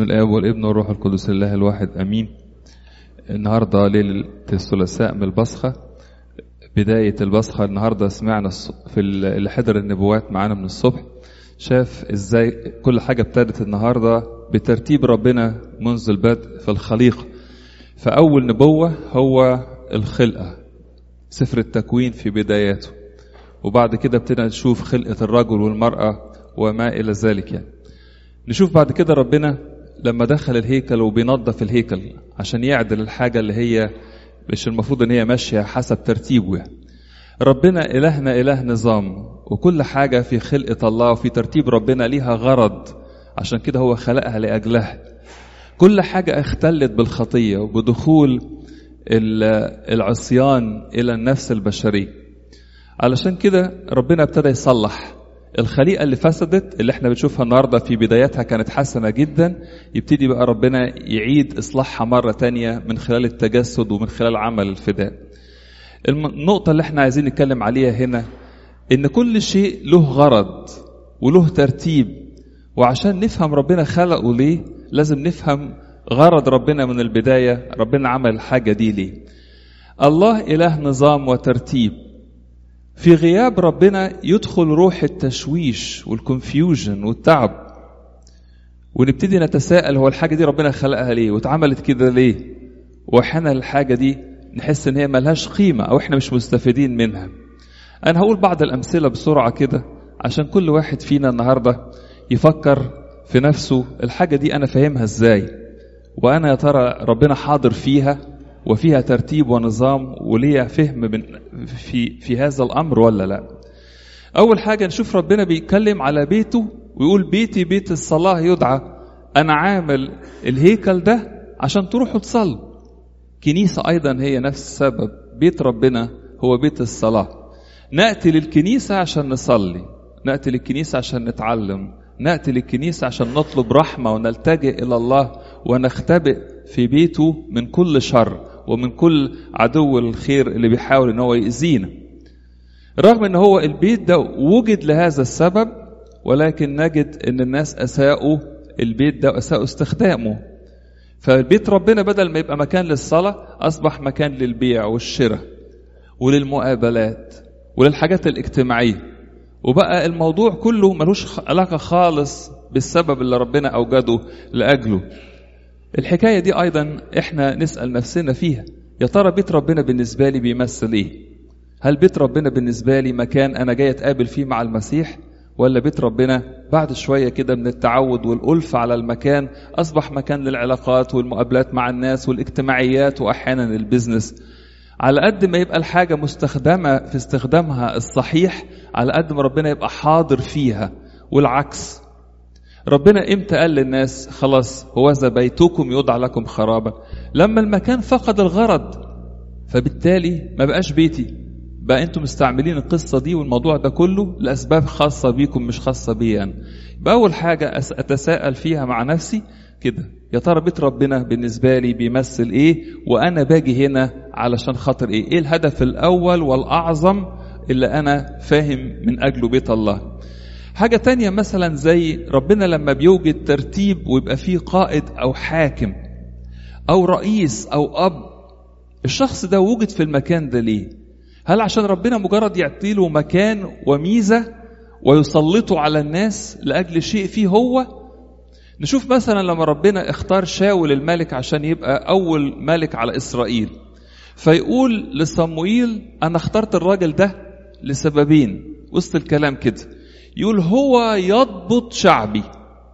بسم الآب والابن والروح القدس الله الواحد أمين النهاردة ليلة الثلاثاء من البصخة بداية البصخة النهاردة سمعنا في اللي حضر النبوات معانا من الصبح شاف ازاي كل حاجة ابتدت النهاردة بترتيب ربنا منذ البدء في الخليقة فأول نبوة هو الخلقة سفر التكوين في بداياته وبعد كده ابتدينا نشوف خلقة الرجل والمرأة وما إلى ذلك يعني نشوف بعد كده ربنا لما دخل الهيكل وبينظف الهيكل عشان يعدل الحاجة اللي هي مش المفروض ان هي ماشية حسب ترتيبه يعني. ربنا إلهنا إله نظام وكل حاجة في خلقة الله وفي ترتيب ربنا ليها غرض عشان كده هو خلقها لأجلها كل حاجة اختلت بالخطية وبدخول العصيان إلى النفس البشرية علشان كده ربنا ابتدى يصلح الخليقة اللي فسدت اللي احنا بنشوفها النهاردة في بدايتها كانت حسنة جدا يبتدي بقى ربنا يعيد إصلاحها مرة تانية من خلال التجسد ومن خلال عمل الفداء النقطة اللي احنا عايزين نتكلم عليها هنا إن كل شيء له غرض وله ترتيب وعشان نفهم ربنا خلقه ليه لازم نفهم غرض ربنا من البداية ربنا عمل الحاجة دي ليه الله إله نظام وترتيب في غياب ربنا يدخل روح التشويش والكونفيوجن والتعب ونبتدي نتساءل هو الحاجة دي ربنا خلقها ليه واتعملت كده ليه واحيانا الحاجة دي نحس ان هي ملهاش قيمة او احنا مش مستفيدين منها انا هقول بعض الامثلة بسرعة كده عشان كل واحد فينا النهاردة يفكر في نفسه الحاجة دي انا فاهمها ازاي وانا يا ترى ربنا حاضر فيها وفيها ترتيب ونظام وليها فهم من في في هذا الامر ولا لا اول حاجه نشوف ربنا بيتكلم على بيته ويقول بيتي بيت الصلاه يدعى انا عامل الهيكل ده عشان تروحوا تصلوا كنيسه ايضا هي نفس السبب بيت ربنا هو بيت الصلاه ناتي للكنيسه عشان نصلي ناتي للكنيسه عشان نتعلم ناتي للكنيسه عشان نطلب رحمه ونلتجئ الى الله ونختبئ في بيته من كل شر ومن كل عدو الخير اللي بيحاول ان هو يأذينا رغم ان هو البيت ده وجد لهذا السبب ولكن نجد ان الناس اساءوا البيت ده اساءوا استخدامه فبيت ربنا بدل ما يبقى مكان للصلاة أصبح مكان للبيع والشراء وللمقابلات وللحاجات الاجتماعية وبقى الموضوع كله ملوش علاقة خالص بالسبب اللي ربنا أوجده لأجله الحكاية دي أيضا إحنا نسأل نفسنا فيها يا ترى بيت ربنا بالنسبة لي بيمثل إيه؟ هل بيت ربنا بالنسبة لي مكان أنا جاي أتقابل فيه مع المسيح؟ ولا بيت ربنا بعد شوية كده من التعود والألفة على المكان أصبح مكان للعلاقات والمقابلات مع الناس والاجتماعيات وأحيانا البزنس على قد ما يبقى الحاجة مستخدمة في استخدامها الصحيح على قد ما ربنا يبقى حاضر فيها والعكس ربنا امتى قال للناس خلاص هوذا بيتكم يدعى لكم خرابا لما المكان فقد الغرض فبالتالي ما بقاش بيتي بقى انتم مستعملين القصه دي والموضوع ده كله لاسباب خاصه بيكم مش خاصه بي انا يبقى اول حاجه اتساءل فيها مع نفسي كده يا ترى بيت ربنا بالنسبه لي بيمثل ايه وانا باجي هنا علشان خاطر ايه ايه الهدف الاول والاعظم اللي انا فاهم من اجله بيت الله حاجة تانية مثلا زي ربنا لما بيوجد ترتيب ويبقى فيه قائد أو حاكم أو رئيس أو أب الشخص ده وجد في المكان ده ليه؟ هل عشان ربنا مجرد يعطيله مكان وميزة ويسلطه على الناس لأجل شيء فيه هو؟ نشوف مثلا لما ربنا اختار شاول الملك عشان يبقى أول ملك على إسرائيل فيقول لصموئيل أنا اخترت الراجل ده لسببين وسط الكلام كده يقول هو يضبط شعبي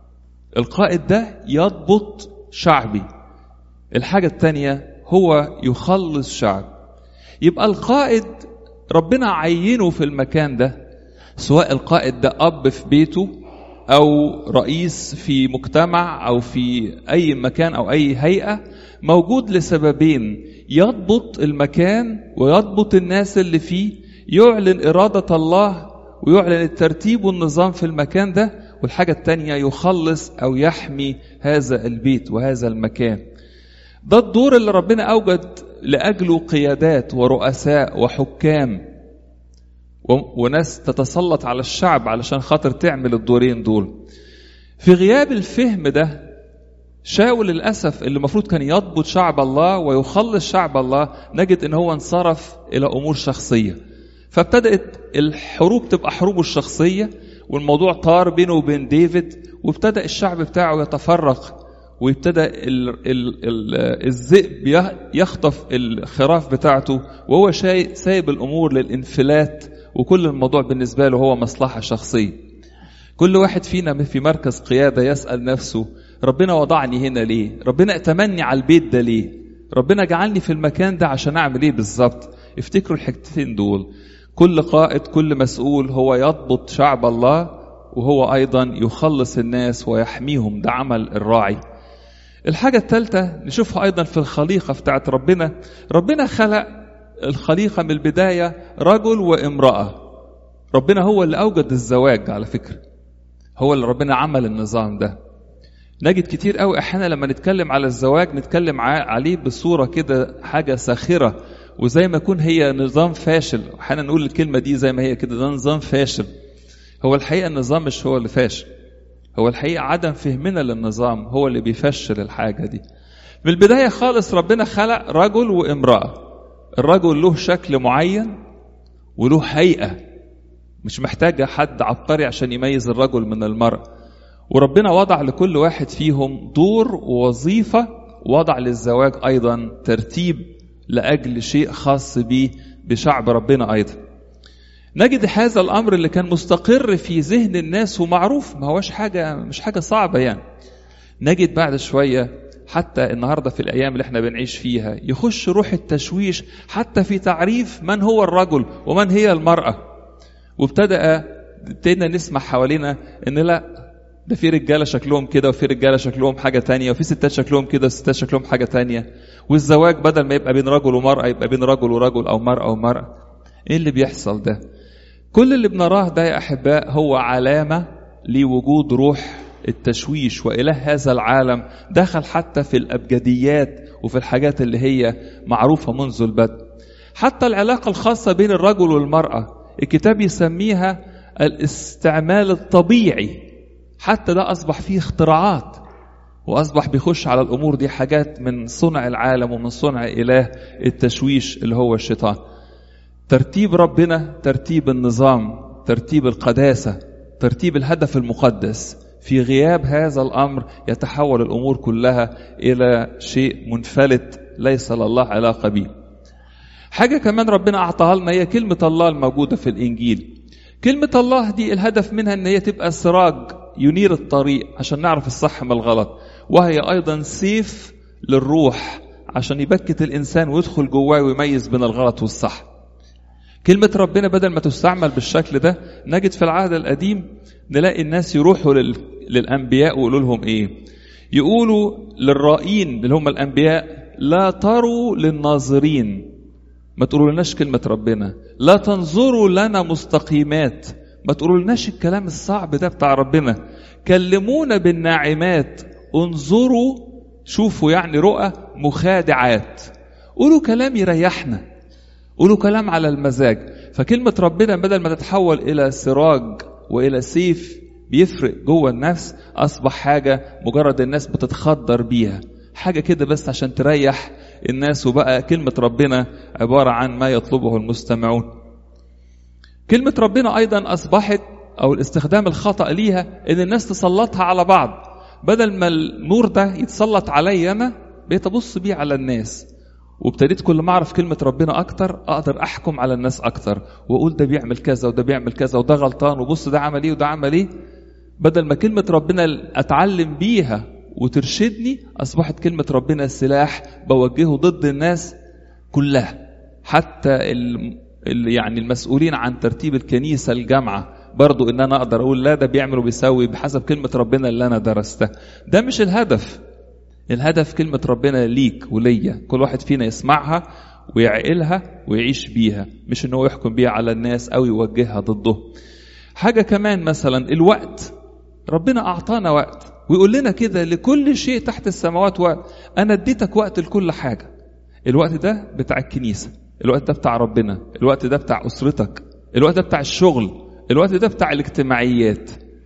القائد ده يضبط شعبي الحاجة الثانية هو يخلص شعب يبقى القائد ربنا عينه في المكان ده سواء القائد ده أب في بيته أو رئيس في مجتمع أو في أي مكان أو أي هيئة موجود لسببين يضبط المكان ويضبط الناس اللي فيه يعلن إرادة الله ويعلن الترتيب والنظام في المكان ده والحاجة التانية يخلص أو يحمي هذا البيت وهذا المكان ده الدور اللي ربنا أوجد لأجله قيادات ورؤساء وحكام وناس تتسلط على الشعب علشان خاطر تعمل الدورين دول في غياب الفهم ده شاول للأسف اللي المفروض كان يضبط شعب الله ويخلص شعب الله نجد ان هو انصرف الى امور شخصية فابتدأت الحروب تبقى حروبه الشخصية والموضوع طار بينه وبين ديفيد وابتدأ الشعب بتاعه يتفرق وابتدى ال ال ال الذئب يخطف الخراف بتاعته وهو شاي سايب الامور للانفلات وكل الموضوع بالنسبه له هو مصلحه شخصيه. كل واحد فينا في مركز قياده يسال نفسه ربنا وضعني هنا ليه؟ ربنا اتمني على البيت ده ليه؟ ربنا جعلني في المكان ده عشان اعمل ايه بالظبط؟ افتكروا الحاجتين دول. كل قائد كل مسؤول هو يضبط شعب الله وهو ايضا يخلص الناس ويحميهم ده عمل الراعي. الحاجة الثالثة نشوفها أيضا في الخليقة بتاعت ربنا ربنا خلق الخليقة من البداية رجل وامرأة ربنا هو اللي أوجد الزواج على فكرة هو اللي ربنا عمل النظام ده نجد كتير قوي احيانا لما نتكلم على الزواج نتكلم عليه بصورة كده حاجة ساخرة وزي ما يكون هي نظام فاشل احيانا نقول الكلمة دي زي ما هي كده ده نظام فاشل هو الحقيقة النظام مش هو اللي فاشل هو الحقيقة عدم فهمنا للنظام هو اللي بيفشل الحاجة دي من البداية خالص ربنا خلق رجل وامرأة الرجل له شكل معين وله هيئة مش محتاجة حد عبقري عشان يميز الرجل من المرأة وربنا وضع لكل واحد فيهم دور ووظيفة وضع للزواج أيضا ترتيب لأجل شيء خاص به بشعب ربنا أيضا نجد هذا الامر اللي كان مستقر في ذهن الناس ومعروف ما هوش حاجه مش حاجه صعبه يعني نجد بعد شويه حتى النهارده في الايام اللي احنا بنعيش فيها يخش روح التشويش حتى في تعريف من هو الرجل ومن هي المراه وابتدا ابتدينا نسمع حوالينا ان لا ده في رجاله شكلهم كده وفي رجاله شكلهم حاجه تانية وفي ستات شكلهم كده وستات شكلهم حاجه تانية والزواج بدل ما يبقى بين رجل ومراه يبقى بين رجل ورجل او مراه ومراه ايه اللي بيحصل ده كل اللي بنراه ده يا احباء هو علامه لوجود روح التشويش واله هذا العالم دخل حتى في الابجديات وفي الحاجات اللي هي معروفه منذ البدء حتى العلاقه الخاصه بين الرجل والمراه الكتاب يسميها الاستعمال الطبيعي حتى ده اصبح فيه اختراعات واصبح بيخش على الامور دي حاجات من صنع العالم ومن صنع اله التشويش اللي هو الشيطان ترتيب ربنا ترتيب النظام ترتيب القداسه ترتيب الهدف المقدس في غياب هذا الامر يتحول الامور كلها الى شيء منفلت ليس لله علاقه به حاجه كمان ربنا اعطاها لنا هي كلمه الله الموجوده في الانجيل كلمه الله دي الهدف منها ان هي تبقى سراج ينير الطريق عشان نعرف الصح من الغلط وهي ايضا سيف للروح عشان يبكت الانسان ويدخل جواه ويميز بين الغلط والصح كلمة ربنا بدل ما تستعمل بالشكل ده نجد في العهد القديم نلاقي الناس يروحوا لل... للأنبياء ويقولوا لهم إيه؟ يقولوا للرائين اللي هم الأنبياء لا تروا للناظرين ما تقولوا لناش كلمة ربنا لا تنظروا لنا مستقيمات ما تقولوا لناش الكلام الصعب ده بتاع ربنا كلمونا بالناعمات انظروا شوفوا يعني رؤى مخادعات قولوا كلام يريحنا قولوا كلام على المزاج فكلمة ربنا بدل ما تتحول إلى سراج وإلى سيف بيفرق جوه النفس أصبح حاجة مجرد الناس بتتخدر بيها حاجة كده بس عشان تريح الناس وبقى كلمة ربنا عبارة عن ما يطلبه المستمعون كلمة ربنا أيضا أصبحت أو الاستخدام الخطأ ليها إن الناس تسلطها على بعض بدل ما النور ده يتسلط عليا أنا بقيت أبص بيه على الناس وابتديت كل ما اعرف كلمه ربنا اكتر اقدر احكم على الناس اكتر واقول ده بيعمل كذا وده بيعمل كذا وده غلطان وبص ده عمل ايه وده عمل ايه بدل ما كلمه ربنا اتعلم بيها وترشدني اصبحت كلمه ربنا سلاح بوجهه ضد الناس كلها حتى ال... ال... يعني المسؤولين عن ترتيب الكنيسه الجامعه برضو ان انا اقدر اقول لا ده بيعمل وبيسوي بحسب كلمه ربنا اللي انا درستها ده مش الهدف الهدف كلمة ربنا ليك وليا كل واحد فينا يسمعها ويعقلها ويعيش بيها مش ان هو يحكم بيها على الناس او يوجهها ضده حاجة كمان مثلا الوقت ربنا اعطانا وقت ويقول لنا كده لكل شيء تحت السماوات وقت انا اديتك وقت لكل حاجة الوقت ده بتاع الكنيسة الوقت ده بتاع ربنا الوقت ده بتاع اسرتك الوقت ده بتاع الشغل الوقت ده بتاع الاجتماعيات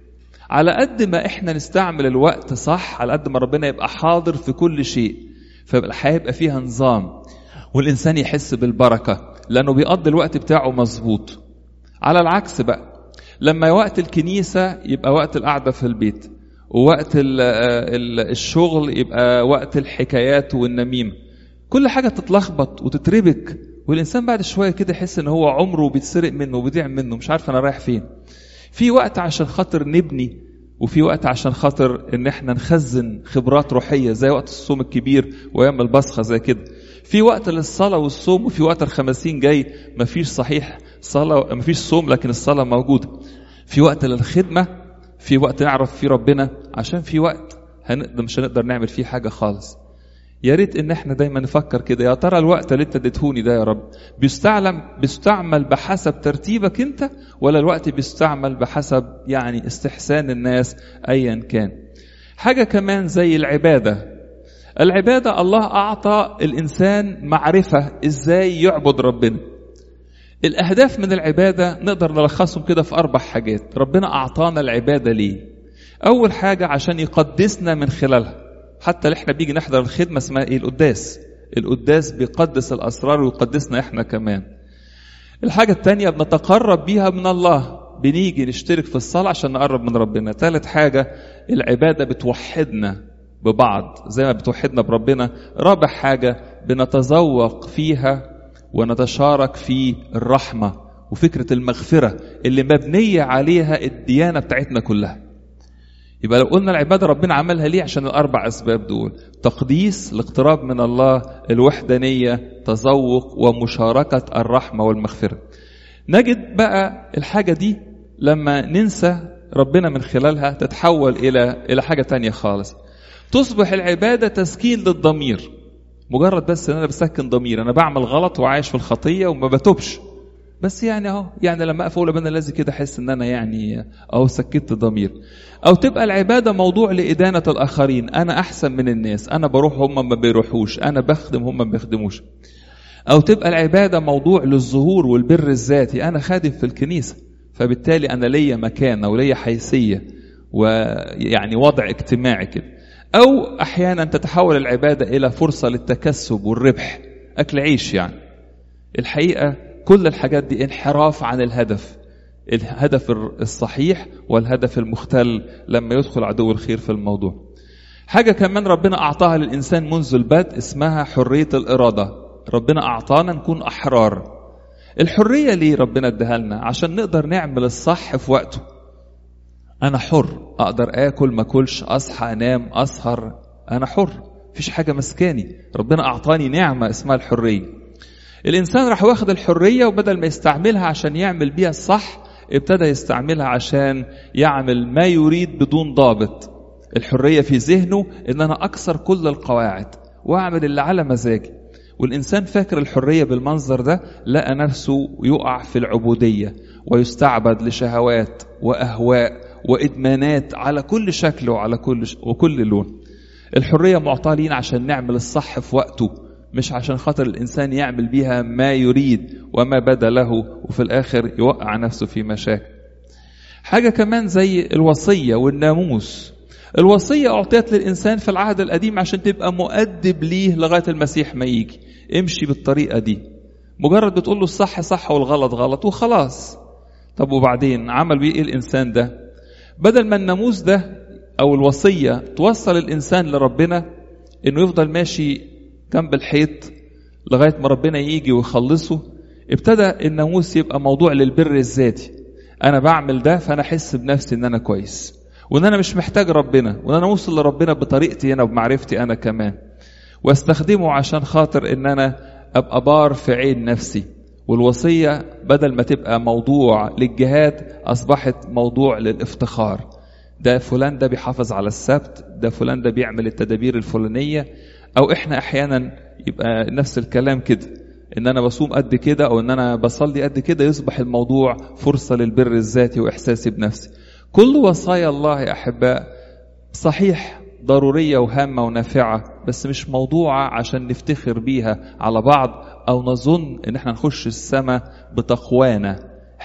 على قد ما احنا نستعمل الوقت صح على قد ما ربنا يبقى حاضر في كل شيء فيبقى الحياه يبقى فيها نظام والانسان يحس بالبركه لانه بيقضي الوقت بتاعه مظبوط على العكس بقى لما وقت الكنيسه يبقى وقت القعده في البيت ووقت ال ال الشغل يبقى وقت الحكايات والنميمه كل حاجه تتلخبط وتتربك والانسان بعد شويه كده يحس ان هو عمره بيتسرق منه وبيضيع منه مش عارف انا رايح فين في وقت عشان خاطر نبني وفي وقت عشان خاطر ان احنا نخزن خبرات روحيه زي وقت الصوم الكبير وايام البصخه زي كده في وقت للصلاه والصوم وفي وقت الخمسين جاي مفيش صحيح صلاه مفيش صوم لكن الصلاه موجوده في وقت للخدمه في وقت نعرف فيه ربنا عشان في وقت هنقدر مش هنقدر نعمل فيه حاجه خالص يا ريت ان احنا دايما نفكر كده يا ترى الوقت اللي انت اديتهوني ده يا رب بيستعلم بيستعمل بحسب ترتيبك انت ولا الوقت بيستعمل بحسب يعني استحسان الناس ايا كان حاجه كمان زي العباده العباده الله اعطى الانسان معرفه ازاي يعبد ربنا الاهداف من العباده نقدر نلخصهم كده في اربع حاجات ربنا اعطانا العباده ليه اول حاجه عشان يقدسنا من خلالها حتى اللي احنا بيجي نحضر الخدمه اسمها ايه القداس القداس بيقدس الاسرار ويقدسنا احنا كمان الحاجه الثانيه بنتقرب بيها من الله بنيجي نشترك في الصلاه عشان نقرب من ربنا ثالث حاجه العباده بتوحدنا ببعض زي ما بتوحدنا بربنا رابع حاجه بنتذوق فيها ونتشارك في الرحمه وفكره المغفره اللي مبنيه عليها الديانه بتاعتنا كلها يبقى لو قلنا العباده ربنا عملها ليه عشان الاربع اسباب دول تقديس الاقتراب من الله الوحدانيه تذوق ومشاركه الرحمه والمغفره نجد بقى الحاجه دي لما ننسى ربنا من خلالها تتحول الى الى حاجه تانية خالص تصبح العباده تسكين للضمير مجرد بس ان انا بسكن ضمير انا بعمل غلط وعايش في الخطيه وما بتوبش بس يعني اهو يعني لما اقف اقول ابانا الذي كده احس ان انا يعني اهو سكت ضمير او تبقى العباده موضوع لادانه الاخرين انا احسن من الناس انا بروح هم ما بيروحوش انا بخدم هم ما بيخدموش او تبقى العباده موضوع للظهور والبر الذاتي انا خادم في الكنيسه فبالتالي انا ليا مكانه وليا حيثيه ويعني وضع اجتماعي كده او احيانا تتحول العباده الى فرصه للتكسب والربح اكل عيش يعني الحقيقه كل الحاجات دي انحراف عن الهدف الهدف الصحيح والهدف المختل لما يدخل عدو الخير في الموضوع حاجة كمان ربنا أعطاها للإنسان منذ البدء اسمها حرية الإرادة ربنا أعطانا نكون أحرار الحرية ليه ربنا اداها لنا عشان نقدر نعمل الصح في وقته أنا حر أقدر آكل ما أكلش أصحى أنام أسهر أنا حر مفيش حاجة مسكاني ربنا أعطاني نعمة اسمها الحرية الإنسان راح واخد الحرية وبدل ما يستعملها عشان يعمل بيها الصح ابتدى يستعملها عشان يعمل ما يريد بدون ضابط الحرية في ذهنه إن أنا أكسر كل القواعد وأعمل اللي على مزاجي والإنسان فاكر الحرية بالمنظر ده لقى نفسه يقع في العبودية ويستعبد لشهوات وأهواء وإدمانات على كل شكل وعلى كل ش... وكل لون الحرية معطاة لينا عشان نعمل الصح في وقته مش عشان خاطر الإنسان يعمل بيها ما يريد وما بدا له وفي الآخر يوقع نفسه في مشاكل حاجة كمان زي الوصية والناموس الوصية أعطيت للإنسان في العهد القديم عشان تبقى مؤدب ليه لغاية المسيح ما يجي امشي بالطريقة دي مجرد بتقول له الصح صح والغلط غلط وخلاص طب وبعدين عمل بيه ايه الإنسان ده بدل ما الناموس ده أو الوصية توصل الإنسان لربنا إنه يفضل ماشي جنب الحيط لغاية ما ربنا يجي ويخلصه ابتدى الناموس يبقى موضوع للبر الذاتي أنا بعمل ده فأنا أحس بنفسي إن أنا كويس وإن أنا مش محتاج ربنا وإن أنا أوصل لربنا بطريقتي أنا وبمعرفتي أنا كمان واستخدمه عشان خاطر إن أنا أبقى بار في عين نفسي والوصية بدل ما تبقى موضوع للجهاد أصبحت موضوع للافتخار ده فلان ده بيحافظ على السبت ده فلان ده بيعمل التدابير الفلانية او احنا احيانا يبقى نفس الكلام كده ان انا بصوم قد كده او ان انا بصلي قد كده يصبح الموضوع فرصة للبر الذاتي واحساسي بنفسي كل وصايا الله يا احباء صحيح ضرورية وهامة ونافعة بس مش موضوعة عشان نفتخر بيها على بعض او نظن ان احنا نخش السماء بتقوانا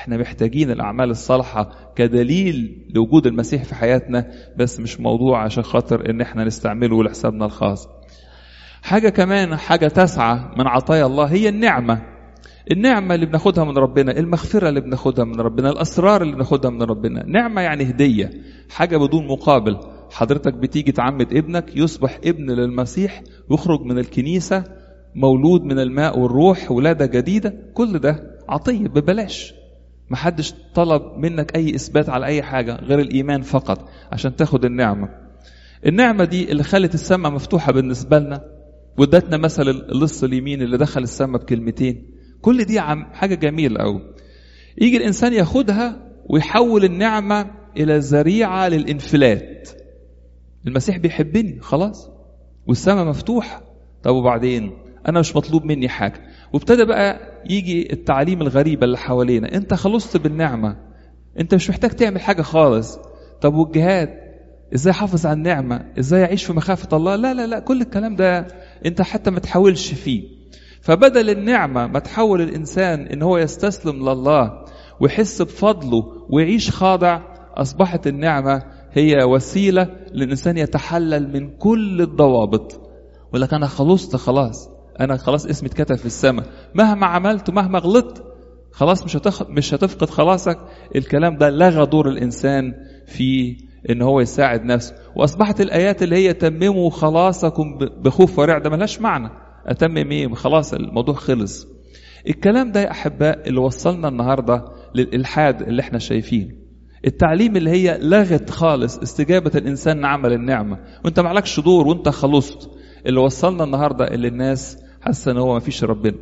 احنا محتاجين الأعمال الصالحة كدليل لوجود المسيح في حياتنا بس مش موضوع عشان خاطر ان احنا نستعمله لحسابنا الخاص حاجة كمان حاجة تسعة من عطايا الله هي النعمة النعمة اللي بناخدها من ربنا المغفرة اللي بناخدها من ربنا الأسرار اللي بناخدها من ربنا نعمة يعني هدية حاجة بدون مقابل حضرتك بتيجي تعمد ابنك يصبح ابن للمسيح يخرج من الكنيسة مولود من الماء والروح ولادة جديدة كل ده عطية ببلاش محدش طلب منك أي إثبات على أي حاجة غير الإيمان فقط عشان تاخد النعمة النعمة دي اللي خلت السماء مفتوحة بالنسبة لنا وادتنا مثل اللص اليمين اللي دخل السماء بكلمتين كل دي عم حاجة جميلة أوي يجي الإنسان ياخدها ويحول النعمة إلى ذريعة للانفلات المسيح بيحبني خلاص والسماء مفتوحة طب وبعدين أنا مش مطلوب مني حاجة وابتدى بقى يجي التعليم الغريبة اللي حوالينا أنت خلصت بالنعمة أنت مش محتاج تعمل حاجة خالص طب والجهاد ازاي احافظ على النعمة ازاي اعيش في مخافة الله لا لا لا كل الكلام ده انت حتى ما تحاولش فيه فبدل النعمة ما تحول الإنسان إن هو يستسلم لله ويحس بفضله ويعيش خاضع أصبحت النعمة هي وسيلة للإنسان يتحلل من كل الضوابط يقول لك أنا خلصت خلاص أنا خلاص اسمي اتكتب في السماء مهما عملت ومهما غلطت خلاص مش هتخ... مش هتفقد خلاصك الكلام ده لغى دور الإنسان في ان هو يساعد نفسه واصبحت الايات اللي هي تمموا خلاصكم بخوف ورع ده ملهاش معنى اتمم ايه خلاص الموضوع خلص الكلام ده يا احباء اللي وصلنا النهارده للالحاد اللي احنا شايفينه التعليم اللي هي لغت خالص استجابه الانسان لعمل النعمه وانت معلكش دور وانت خلصت اللي وصلنا النهارده اللي الناس حاسه ان هو ما فيش ربنا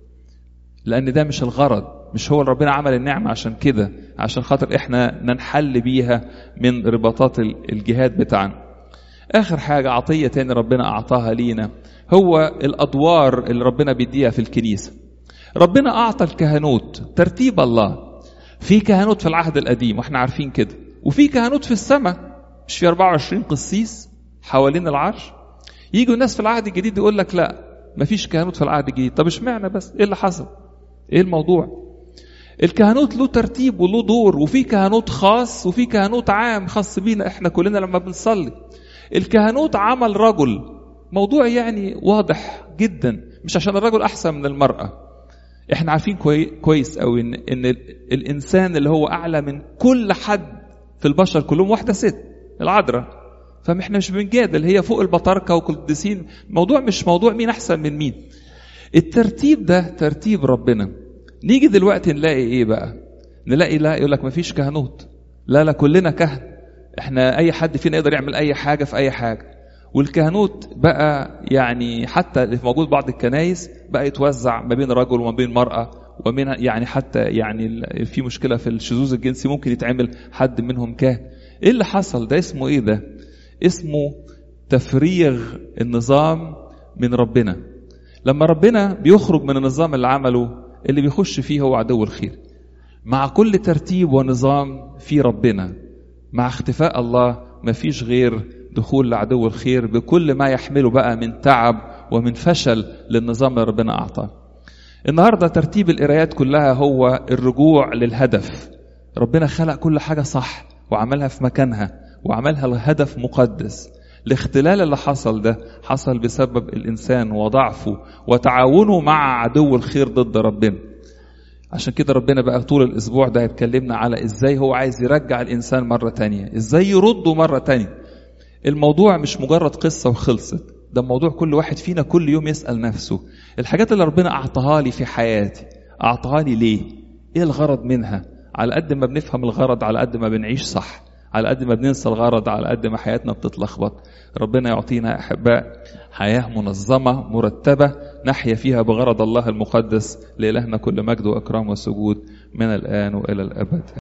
لان ده مش الغرض مش هو ربنا عمل النعمه عشان كده عشان خاطر احنا ننحل بيها من رباطات الجهاد بتاعنا اخر حاجه عطيه تاني ربنا اعطاها لينا هو الادوار اللي ربنا بيديها في الكنيسه ربنا اعطى الكهنوت ترتيب الله في كهنوت في العهد القديم واحنا عارفين كده وفي كهنوت في السماء مش في 24 قسيس حوالين العرش يجوا الناس في العهد الجديد يقول لك لا مفيش كهنوت في العهد الجديد طب اشمعنى بس ايه اللي حصل ايه الموضوع الكهنوت له ترتيب وله دور وفي كهنوت خاص وفي كهنوت عام خاص بينا احنا كلنا لما بنصلي الكهنوت عمل رجل موضوع يعني واضح جدا مش عشان الرجل احسن من المراه احنا عارفين كوي كويس قوي ان ان الانسان اللي هو اعلى من كل حد في البشر كلهم واحده ست العذراء فاحنا مش بنجادل هي فوق البطاركه والقديسين موضوع مش موضوع مين احسن من مين الترتيب ده ترتيب ربنا نيجي دلوقتي نلاقي ايه بقى نلاقي لا يقول لك مفيش كهنوت لا لا كلنا كهن احنا اي حد فينا يقدر يعمل اي حاجه في اي حاجه والكهنوت بقى يعني حتى اللي موجود بعض الكنايس بقى يتوزع ما بين رجل وما بين مرأة ومن يعني حتى يعني في مشكلة في الشذوذ الجنسي ممكن يتعمل حد منهم كاهن ايه اللي حصل ده اسمه ايه ده اسمه تفريغ النظام من ربنا لما ربنا بيخرج من النظام اللي عمله اللي بيخش فيه هو عدو الخير مع كل ترتيب ونظام في ربنا مع اختفاء الله ما فيش غير دخول لعدو الخير بكل ما يحمله بقى من تعب ومن فشل للنظام اللي ربنا أعطاه النهاردة ترتيب القرايات كلها هو الرجوع للهدف ربنا خلق كل حاجة صح وعملها في مكانها وعملها لهدف مقدس الاختلال اللي حصل ده حصل بسبب الإنسان وضعفه وتعاونه مع عدو الخير ضد ربنا عشان كده ربنا بقى طول الأسبوع ده هيتكلمنا على إزاي هو عايز يرجع الإنسان مرة تانية إزاي يرده مرة تانية الموضوع مش مجرد قصة وخلصت ده موضوع كل واحد فينا كل يوم يسأل نفسه الحاجات اللي ربنا أعطاها لي في حياتي أعطاها لي ليه إيه الغرض منها على قد ما بنفهم الغرض على قد ما بنعيش صح على قد ما بننسى الغرض على قد ما حياتنا بتتلخبط ربنا يعطينا أحباء حياة منظمة مرتبة نحيا فيها بغرض الله المقدس لإلهنا كل مجد وإكرام وسجود من الآن وإلى الأبد